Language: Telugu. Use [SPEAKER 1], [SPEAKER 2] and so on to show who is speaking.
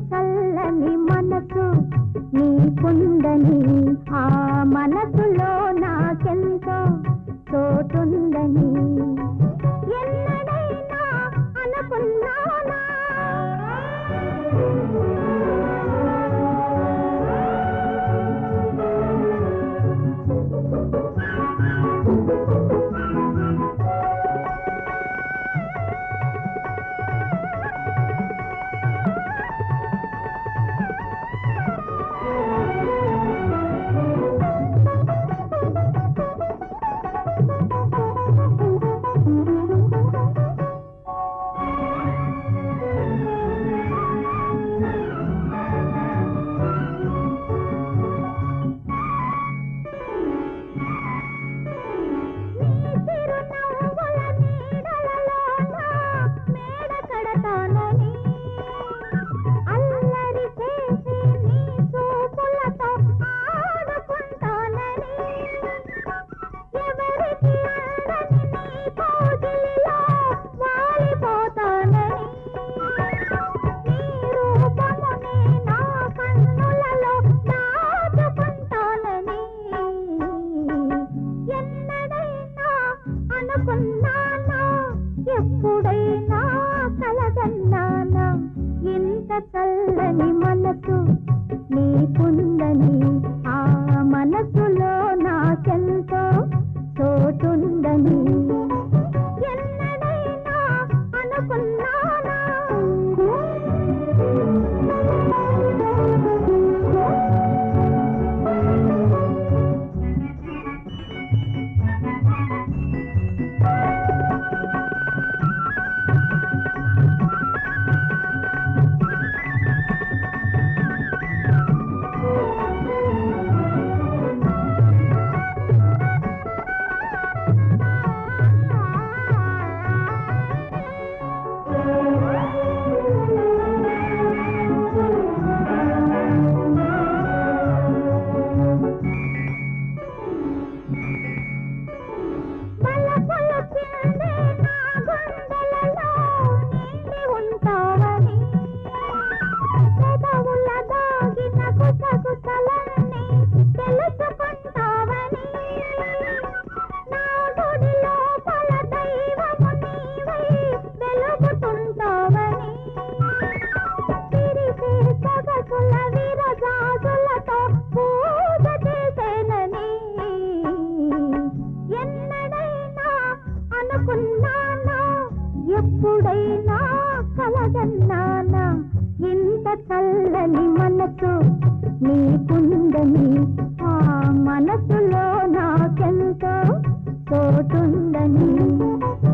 [SPEAKER 1] చల్లని మనసు నీకుందని ఆ మనసులో నాకెంతో చోటుందని ఎన్నడైనా అనుకున్నానా చిరునవ్వుల నీడలలోన మేడ కడతానని అల్లరి చేసి నీ చూపులతో ఆడుకుంటానని ఎవరికి అందని నీ కోగిలిలో వాలిపోతానని నీ రూపమునే నా కన్నులలో దాచుకుంటానని ఎన్నడైనా అనుకున్నానా ఎప్పుడైనా కలగన్నానా ఇంత చల్లని మనసు నీకుందని ఆ మనసులో నాకెంతో చోటుందని ఎన్నడైనా అనుకున్నానా బలపల చిందే నా గుండెలలో నిండి ఉంటావని పెదవుల దాగిన గుసగుసలన్నీ తెలుసుకుంటావని నా గుడి లోపల దైవము నీవై వెలుగుతుంటావని తిరిగే సగసుల విరజాజులతో పూజ చేసేనని ఎన్నడైనా అనుకున్నానా ఎప్పుడైనా కలగన్నానా ఇంత చల్లని మనసు నీకుందని ఆ మనసులో నాకెంతో చోటుందని